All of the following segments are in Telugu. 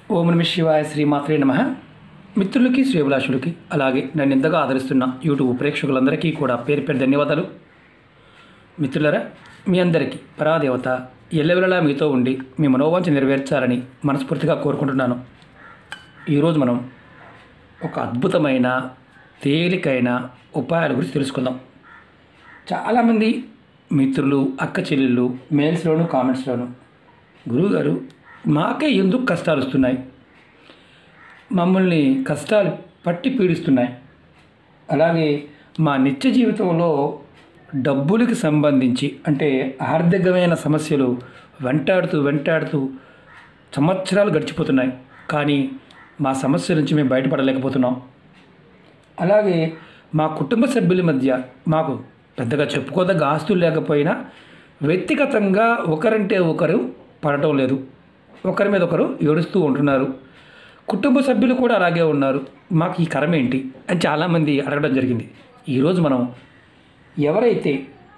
ఓం నమ శివాయ శ్రీమాత్రే నమ మిత్రులకి శ్రేభిలాషులకి అలాగే నన్ను ఇంతగా ఆదరిస్తున్న యూట్యూబ్ ప్రేక్షకులందరికీ కూడా పేరు పేరు ధన్యవాదాలు మిత్రులరా మీ అందరికీ పరాదేవత ఎల్లవెల్లలా మీతో ఉండి మీ మనోవాంఛ నెరవేర్చాలని మనస్ఫూర్తిగా కోరుకుంటున్నాను ఈరోజు మనం ఒక అద్భుతమైన తేలికైన ఉపాయాల గురించి తెలుసుకుందాం చాలామంది మిత్రులు అక్క చెల్లెళ్ళు మెయిల్స్లోను కామెంట్స్లోను గురువుగారు మాకే ఎందుకు కష్టాలు వస్తున్నాయి మమ్మల్ని కష్టాలు పట్టి పీడిస్తున్నాయి అలాగే మా నిత్య జీవితంలో డబ్బులకి సంబంధించి అంటే ఆర్థికమైన సమస్యలు వెంటాడుతూ వెంటాడుతూ సంవత్సరాలు గడిచిపోతున్నాయి కానీ మా సమస్య నుంచి మేము బయటపడలేకపోతున్నాం అలాగే మా కుటుంబ సభ్యుల మధ్య మాకు పెద్దగా చెప్పుకోదగ్గ ఆస్తులు లేకపోయినా వ్యక్తిగతంగా ఒకరంటే ఒకరు పడటం లేదు ఒకరి మీద ఒకరు ఏడుస్తూ ఉంటున్నారు కుటుంబ సభ్యులు కూడా అలాగే ఉన్నారు మాకు ఈ కరం ఏంటి అని చాలామంది అడగడం జరిగింది ఈరోజు మనం ఎవరైతే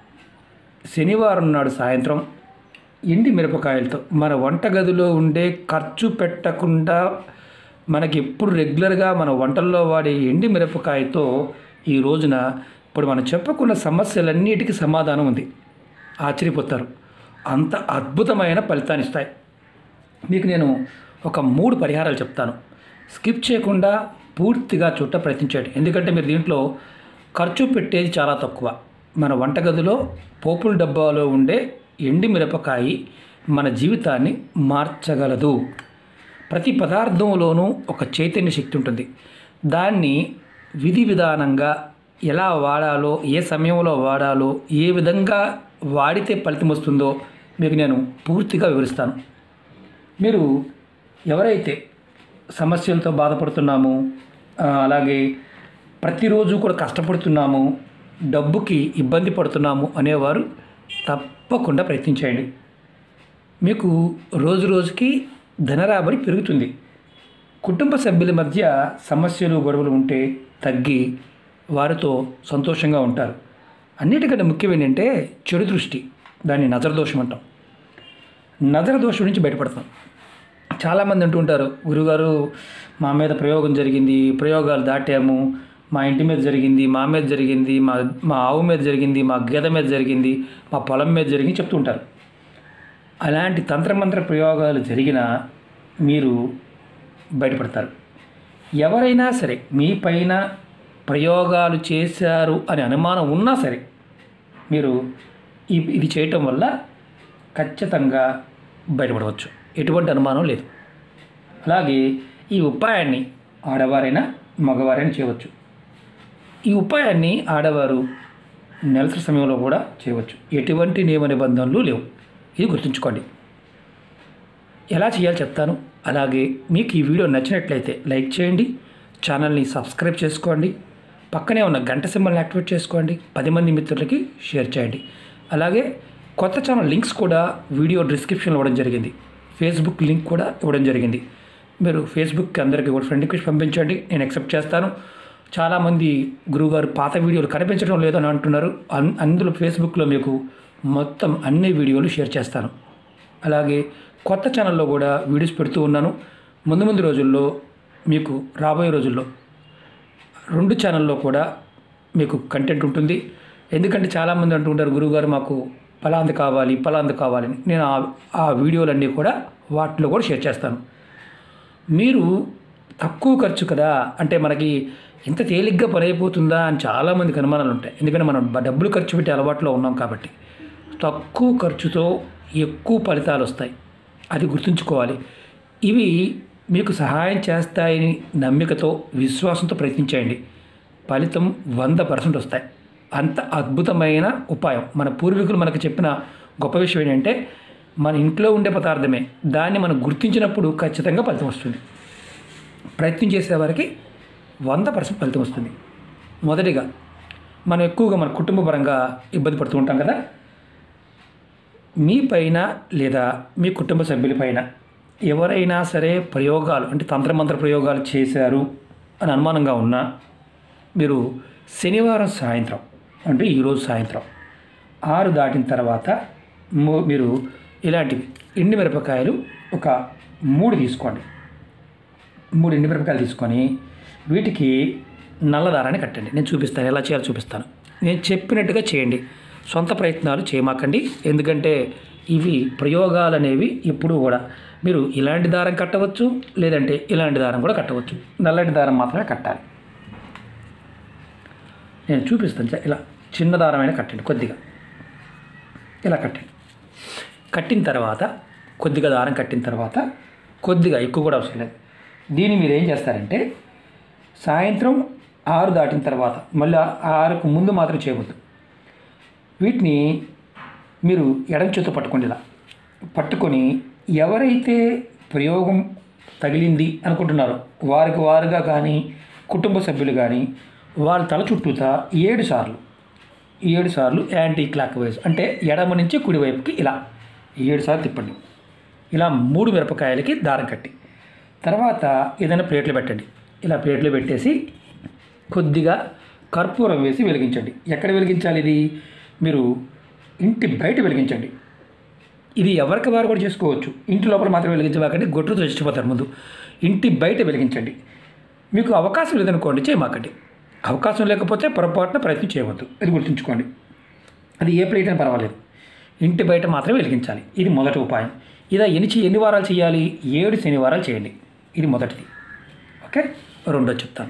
శనివారం నాడు సాయంత్రం ఎండి మిరపకాయలతో మన వంటగదిలో ఉండే ఖర్చు పెట్టకుండా మనకి ఎప్పుడు రెగ్యులర్గా మన వంటల్లో వాడే ఎండి మిరపకాయతో ఈ రోజున ఇప్పుడు మనం చెప్పుకున్న సమస్యలన్నిటికీ సమాధానం ఉంది ఆశ్చర్యపోతారు అంత అద్భుతమైన ఫలితాన్ని ఇస్తాయి మీకు నేను ఒక మూడు పరిహారాలు చెప్తాను స్కిప్ చేయకుండా పూర్తిగా చుట్ట ప్రయత్నించండి ఎందుకంటే మీరు దీంట్లో ఖర్చు పెట్టేది చాలా తక్కువ మన వంటగదిలో పోపుల డబ్బాలో ఉండే ఎండి మిరపకాయ మన జీవితాన్ని మార్చగలదు ప్రతి పదార్థంలోనూ ఒక చైతన్య శక్తి ఉంటుంది దాన్ని విధి విధానంగా ఎలా వాడాలో ఏ సమయంలో వాడాలో ఏ విధంగా వాడితే ఫలితం వస్తుందో మీకు నేను పూర్తిగా వివరిస్తాను మీరు ఎవరైతే సమస్యలతో బాధపడుతున్నాము ఆ, అలాగే ప్రతిరోజు కూడా కష్టపడుతున్నాము డబ్బుకి ఇబ్బంది పడుతున్నాము అనేవారు తప్పకుండా ప్రయత్నించండి మీకు రోజు రోజుకి ధనరాబడి పెరుగుతుంది కుటుంబ సభ్యుల మధ్య సమస్యలు గొడవలు ఉంటే తగ్గి వారితో సంతోషంగా ఉంటారు అన్నిటికంటే ముఖ్యం ఏంటంటే చెడు దృష్టి దాన్ని నజర దోషం అంటాం నజర దోషం నుంచి బయటపడతాం చాలామంది అంటుంటారు గురుగారు మా మీద ప్రయోగం జరిగింది ప్రయోగాలు దాటాము మా ఇంటి మీద జరిగింది మా మీద జరిగింది మా మా ఆవు మీద జరిగింది మా గేదె మీద జరిగింది మా పొలం మీద జరిగింది చెప్తుంటారు అలాంటి తంత్రమంత్ర ప్రయోగాలు జరిగినా మీరు బయటపడతారు ఎవరైనా సరే మీ పైన ప్రయోగాలు చేశారు అని అనుమానం ఉన్నా సరే మీరు ఈ ఇది చేయటం వల్ల ఖచ్చితంగా బయటపడవచ్చు ఎటువంటి అనుమానం లేదు అలాగే ఈ ఉపాయాన్ని ఆడవారైనా మగవారైనా చేయవచ్చు ఈ ఉపాయాన్ని ఆడవారు నెలసరి సమయంలో కూడా చేయవచ్చు ఎటువంటి నియమ నిబంధనలు లేవు ఇది గుర్తుంచుకోండి ఎలా చేయాలో చెప్తాను అలాగే మీకు ఈ వీడియో నచ్చినట్లయితే లైక్ చేయండి ఛానల్ని సబ్స్క్రైబ్ చేసుకోండి పక్కనే ఉన్న గంట సింబల్ని యాక్టివేట్ చేసుకోండి పది మంది మిత్రులకి షేర్ చేయండి అలాగే కొత్త ఛానల్ లింక్స్ కూడా వీడియో డిస్క్రిప్షన్లో ఇవ్వడం జరిగింది ఫేస్బుక్ లింక్ కూడా ఇవ్వడం జరిగింది మీరు ఫేస్బుక్ అందరికీ కూడా ఫ్రెండ్ రిక్వెస్ట్ పంపించండి నేను యాక్సెప్ట్ చేస్తాను చాలామంది గురువుగారు పాత వీడియోలు కనిపించడం లేదని అంటున్నారు అన్ అందులో ఫేస్బుక్లో మీకు మొత్తం అన్ని వీడియోలు షేర్ చేస్తాను అలాగే కొత్త ఛానల్లో కూడా వీడియోస్ పెడుతూ ఉన్నాను ముందు ముందు రోజుల్లో మీకు రాబోయే రోజుల్లో రెండు ఛానల్లో కూడా మీకు కంటెంట్ ఉంటుంది ఎందుకంటే చాలామంది అంటుంటారు గురువుగారు మాకు ఫలాంది కావాలి ఫలాంది కావాలని నేను ఆ ఆ వీడియోలన్నీ కూడా వాటిలో కూడా షేర్ చేస్తాను మీరు తక్కువ ఖర్చు కదా అంటే మనకి ఇంత తేలిగ్గా పని అయిపోతుందా అని చాలామందికి అనుమానాలు ఉంటాయి ఎందుకంటే మనం బ- డబ్బులు ఖర్చు పెట్టే అలవాట్లో ఉన్నాం కాబట్టి తక్కువ ఖర్చుతో ఎక్కువ ఫలితాలు వస్తాయి అది గుర్తుంచుకోవాలి ఇవి మీకు సహాయం చేస్తాయని నమ్మికతో విశ్వాసంతో ప్రయత్నించండి ఫలితం వంద పర్సెంట్ వస్తాయి అంత అద్భుతమైన ఉపాయం మన పూర్వీకులు మనకు చెప్పిన గొప్ప విషయం ఏంటంటే మన ఇంట్లో ఉండే పదార్థమే దాన్ని మనం గుర్తించినప్పుడు ఖచ్చితంగా ఫలితం వస్తుంది ప్రయత్నం చేసేవారికి వంద పర్సెంట్ ఫలితం వస్తుంది మొదటిగా మనం ఎక్కువగా మన కుటుంబ పరంగా ఇబ్బంది పడుతూ ఉంటాం కదా మీ పైన లేదా మీ కుటుంబ సభ్యులపైన ఎవరైనా సరే ప్రయోగాలు అంటే తంత్రమంత్ర ప్రయోగాలు చేశారు అని అనుమానంగా ఉన్నా మీరు శనివారం సాయంత్రం అంటే ఈరోజు సాయంత్రం ఆరు దాటిన తర్వాత మూ- మీరు ఇలాంటివి ఎండు మిరపకాయలు ఒక మూడు తీసుకోండి మూడు ఎండుమిరపకాయలు తీసుకొని వీటికి నల్ల దారాన్ని కట్టండి నేను చూపిస్తాను ఎలా చేయాలో చూపిస్తాను నేను చెప్పినట్టుగా చేయండి సొంత ప్రయత్నాలు చేయమాకండి ఎందుకంటే ఇవి ప్రయోగాలు అనేవి ఎప్పుడూ కూడా మీరు ఇలాంటి దారం కట్టవచ్చు లేదంటే ఇలాంటి దారం కూడా కట్టవచ్చు నల్లటి దారం మాత్రమే కట్టాలి నేను చూపిస్తాను చ- ఇలా చిన్న దారమైన కట్టండి కొద్దిగా ఇలా కట్టండి కట్టిన తర్వాత కొద్దిగా దారం కట్టిన తర్వాత కొద్దిగా ఎక్కువ కూడా అవసరం లేదు దీన్ని మీరు ఏం చేస్తారంటే సాయంత్రం ఆరు దాటిన తర్వాత మళ్ళీ ఆరుకు ముందు మాత్రం చేయవద్దు వీటిని మీరు ఎడం చేతితో పట్టుకోండి ఇలా పట్టుకొని ఎవరైతే ప్రయోగం తగిలింది అనుకుంటున్నారో వారికి వారుగా కానీ కుటుంబ సభ్యులు కానీ వాళ్ళ తల చుట్టూతా ఏడు సార్లు ఏడు సార్లు యాంటీ క్లాక్ వైజ్ అంటే ఎడమ నుంచి కుడివైపుకి ఇలా ఏడు సార్లు తిప్పండి ఇలా మూడు మిరపకాయలకి దారం కట్టి తర్వాత ఏదైనా ప్లేట్లు పెట్టండి ఇలా ప్లేట్లు పెట్టేసి కొద్దిగా కర్పూరం వేసి వెలిగించండి ఎక్కడ వెలిగించాలి ఇది మీరు ఇంటి బయట వెలిగించండి ఇది ఎవరికి వారు కూడా చేసుకోవచ్చు ఇంటి లోపల మాత్రం వెలిగించమాకండి గొడ్డుతో చచ్చిపోతారు ముందు ఇంటి బయట వెలిగించండి మీకు అవకాశం లేదనుకోండి చేయమాకండి అవకాశం లేకపోతే పొరపాటున ప్రయత్నం చేయవద్దు ఇది గుర్తుంచుకోండి అది ఏ ప్లేట్ అయినా పర్వాలేదు ఇంటి బయట మాత్రమే వెలిగించాలి ఇది మొదటి ఉపాయం ఇలా ఎన్ని ఎన్ని వారాలు చేయాలి ఏడు శనివారాలు చేయండి ఇది మొదటిది ఓకే రెండో చెప్తాను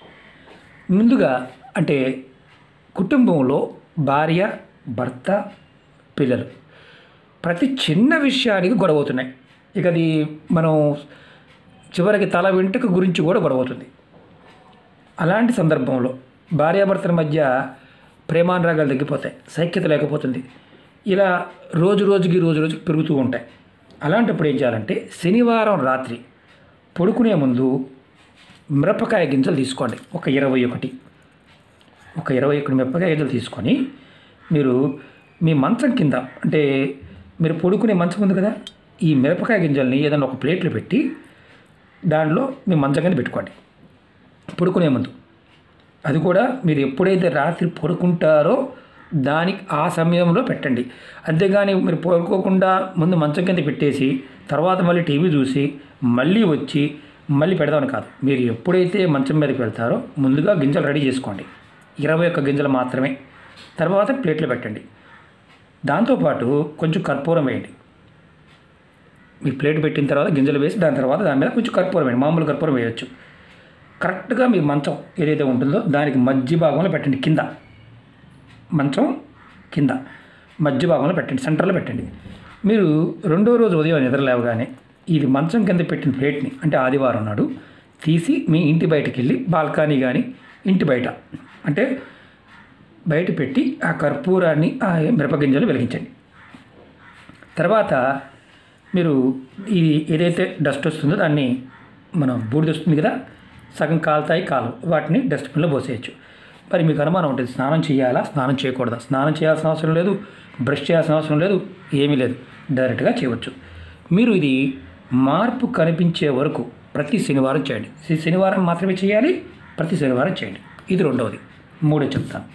ముందుగా అంటే కుటుంబంలో భార్య భర్త పిల్లలు ప్రతి చిన్న విషయానికి గొడవ అవుతున్నాయి ఇక అది మనం చివరికి తల వెంట్రుక గురించి కూడా గొడవ అవుతుంది అలాంటి సందర్భంలో భార్యాభర్తల మధ్య ప్రేమానురాగాలు తగ్గిపోతాయి సైక్యత లేకపోతుంది ఇలా రోజు రోజుకి రోజు రోజుకి పెరుగుతూ ఉంటాయి అలాంటప్పుడు ఏం చేయాలంటే శనివారం రాత్రి పడుకునే ముందు మిరపకాయ గింజలు తీసుకోండి ఒక ఇరవై ఒకటి ఒక ఇరవై ఒకటి మిరపకాయ గింజలు తీసుకొని మీరు మీ మంచం కింద అంటే మీరు పడుకునే మంచం ఉంది కదా ఈ మిరపకాయ గింజల్ని ఏదైనా ఒక ప్లేట్లో పెట్టి దాంట్లో మీ మంచం కింద పెట్టుకోండి పడుకునే ముందు అది కూడా మీరు ఎప్పుడైతే రాత్రి పడుకుంటారో దానికి ఆ సమయంలో పెట్టండి అంతేగాని మీరు పడుకోకుండా ముందు మంచం కింద పెట్టేసి తర్వాత మళ్ళీ టీవీ చూసి మళ్ళీ వచ్చి మళ్ళీ పెడదామని కాదు మీరు ఎప్పుడైతే మంచం మీదకి వెళ్తారో ముందుగా గింజలు రెడీ చేసుకోండి ఇరవై ఒక్క గింజలు మాత్రమే తర్వాత ప్లేట్లో పెట్టండి దాంతోపాటు కొంచెం కర్పూరం వేయండి మీ ప్లేట్ పెట్టిన తర్వాత గింజలు వేసి దాని తర్వాత దాని మీద కొంచెం కర్పూరం వేయండి మామూలు కర్పూరం వేయచ్చు కరెక్ట్గా మీ మంచం ఏదైతే ఉంటుందో దానికి మధ్య భాగంలో పెట్టండి కింద మంచం కింద మధ్య భాగంలో పెట్టండి సెంటర్లో పెట్టండి మీరు రెండో రోజు ఉదయం నిద్ర లేవగానే ఇది మంచం కింద పెట్టిన ప్లేట్ని అంటే ఆదివారం నాడు తీసి మీ ఇంటి బయటకు వెళ్ళి బాల్కనీ కానీ ఇంటి బయట అంటే బయట పెట్టి ఆ కర్పూరాన్ని ఆ మిరపగింజలు వెలిగించండి తర్వాత మీరు ఇది ఏదైతే డస్ట్ వస్తుందో దాన్ని మనం బూడిద వస్తుంది కదా సగం కాలుతాయి కాలు వాటిని డస్ట్బిన్లో పోసేయచ్చు మరి మీకు అనుమానం ఉంటుంది స్నానం చేయాలా స్నానం చేయకూడదా స్నానం చేయాల్సిన అవసరం లేదు బ్రష్ చేయాల్సిన అవసరం లేదు ఏమీ లేదు డైరెక్ట్గా చేయవచ్చు మీరు ఇది మార్పు కనిపించే వరకు ప్రతి శనివారం చేయండి ఈ శనివారం మాత్రమే చేయాలి ప్రతి శనివారం చేయండి ఇది రెండవది మూడో చెప్తాను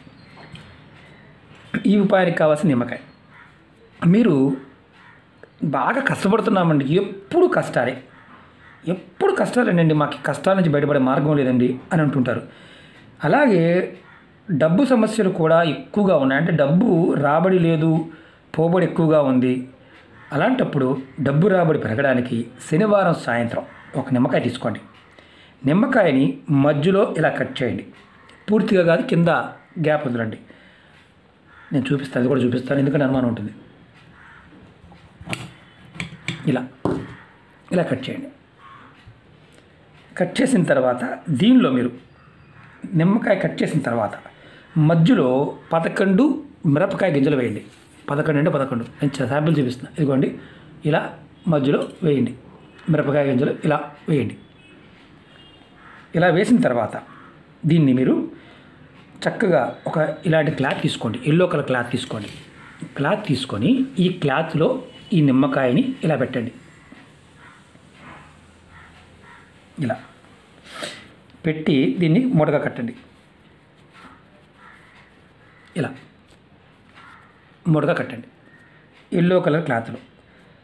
ఈ ఉపాయానికి కావాల్సిన నిమ్మకాయ మీరు బాగా కష్టపడుతున్నామండి ఎప్పుడు కష్టాలే ఎప్పుడు కష్టాలేనండి మాకు ఈ కష్టాల నుంచి బయటపడే మార్గం లేదండి అని అంటుంటారు అలాగే డబ్బు సమస్యలు కూడా ఎక్కువగా ఉన్నాయి అంటే డబ్బు రాబడి లేదు పోబడి ఎక్కువగా ఉంది అలాంటప్పుడు డబ్బు రాబడి పెరగడానికి శనివారం సాయంత్రం ఒక నిమ్మకాయ తీసుకోండి నిమ్మకాయని మధ్యలో ఇలా కట్ చేయండి పూర్తిగా కాదు కింద గ్యాప్ వదలండి నేను చూపిస్తాను అది కూడా చూపిస్తాను ఎందుకంటే అనుమానం ఉంటుంది ఇలా ఇలా కట్ చేయండి కట్ చేసిన తర్వాత దీనిలో మీరు నిమ్మకాయ కట్ చేసిన తర్వాత మధ్యలో పదకొండు మిరపకాయ గింజలు వేయండి పదకొండు అంటే పదకొండు నేను శాంపిల్ చూపిస్తున్నా ఇదిగోండి ఇలా మధ్యలో వేయండి మిరపకాయ గింజలు ఇలా వేయండి ఇలా వేసిన తర్వాత దీన్ని మీరు చక్కగా ఒక ఇలాంటి క్లాత్ తీసుకోండి ఎల్లో కలర్ క్లాత్ తీసుకోండి క్లాత్ తీసుకొని ఈ క్లాత్లో ఈ నిమ్మకాయని ఇలా పెట్టండి ఇలా పెట్టి దీన్ని మూటగా కట్టండి ఇలా మూటగా కట్టండి ఎల్లో కలర్ క్లాత్లో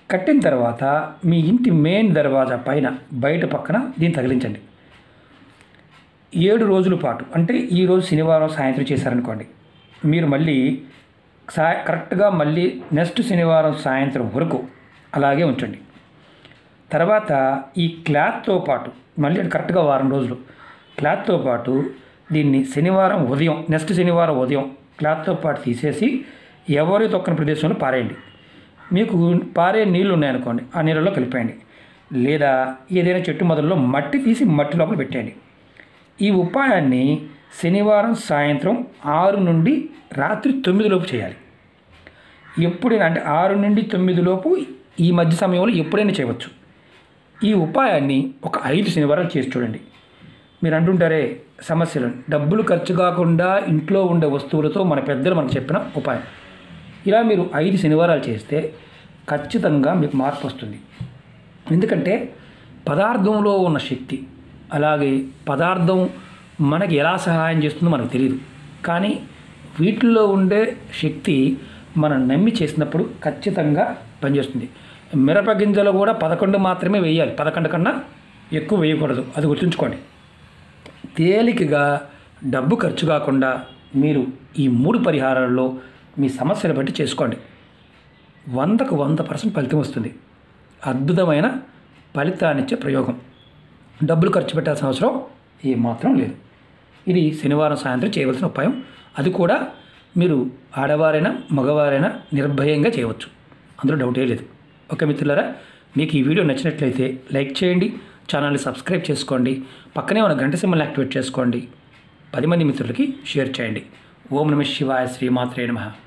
కట్టిన తర్వాత మీ ఇంటి మెయిన్ దర్వాజా పైన బయట పక్కన దీన్ని తగిలించండి ఏడు రోజుల పాటు అంటే ఈరోజు శనివారం సాయంత్రం చేశారనుకోండి మీరు మళ్ళీ సా కరెక్ట్గా మళ్ళీ నెక్స్ట్ శనివారం సాయంత్రం వరకు అలాగే ఉంచండి తర్వాత ఈ క్లాత్తో పాటు మళ్ళీ అది కరెక్ట్గా వారం రోజులు క్లాత్తో పాటు దీన్ని శనివారం ఉదయం నెక్స్ట్ శనివారం ఉదయం క్లాత్తో పాటు తీసేసి ఎవరి తొక్కని ప్రదేశంలో పారేయండి మీకు పారే నీళ్ళు ఉన్నాయనుకోండి ఆ నీళ్ళలో కలిపేయండి లేదా ఏదైనా చెట్టు మొదల్లో మట్టి తీసి మట్టి లోపల పెట్టేయండి ఈ ఉపాయాన్ని శనివారం సాయంత్రం ఆరు నుండి రాత్రి తొమ్మిది లోపు చేయాలి ఎప్పుడైనా అంటే ఆరు నుండి తొమ్మిది లోపు ఈ మధ్య సమయంలో ఎప్పుడైనా చేయవచ్చు ఈ ఉపాయాన్ని ఒక ఐదు శనివారాలు చేసి చూడండి మీరు అంటుంటారే సమస్యలు డబ్బులు ఖర్చు కాకుండా ఇంట్లో ఉండే వస్తువులతో మన పెద్దలు మనకు చెప్పిన ఉపాయం ఇలా మీరు ఐదు శనివారాలు చేస్తే ఖచ్చితంగా మీకు మార్పు వస్తుంది ఎందుకంటే పదార్థంలో ఉన్న శక్తి అలాగే పదార్థం మనకి ఎలా సహాయం చేస్తుందో మనకు తెలియదు కానీ వీటిల్లో ఉండే శక్తి మనం నమ్మి చేసినప్పుడు ఖచ్చితంగా పనిచేస్తుంది మిరప గింజలు కూడా పదకొండు మాత్రమే వేయాలి పదకొండు కన్నా ఎక్కువ వేయకూడదు అది గుర్తుంచుకోండి తేలికగా డబ్బు ఖర్చు కాకుండా మీరు ఈ మూడు పరిహారాల్లో మీ సమస్యలు బట్టి చేసుకోండి వందకు వంద పర్సెంట్ ఫలితం వస్తుంది అద్భుతమైన ఫలితాన్నిచ్చే ప్రయోగం డబ్బులు ఖర్చు పెట్టాల్సిన అవసరం ఏమాత్రం లేదు ఇది శనివారం సాయంత్రం చేయవలసిన ఉపాయం అది కూడా మీరు ఆడవారైనా మగవారైనా నిర్భయంగా చేయవచ్చు అందులో డౌటే లేదు ఓకే మిత్రులారా మీకు ఈ వీడియో నచ్చినట్లయితే లైక్ చేయండి ఛానల్ని సబ్స్క్రైబ్ చేసుకోండి పక్కనే ఉన్న గంట సింబల్ని యాక్టివేట్ చేసుకోండి పది మంది మిత్రులకి షేర్ చేయండి ఓం నమ శివాయ శ్రీమాత్రే నమః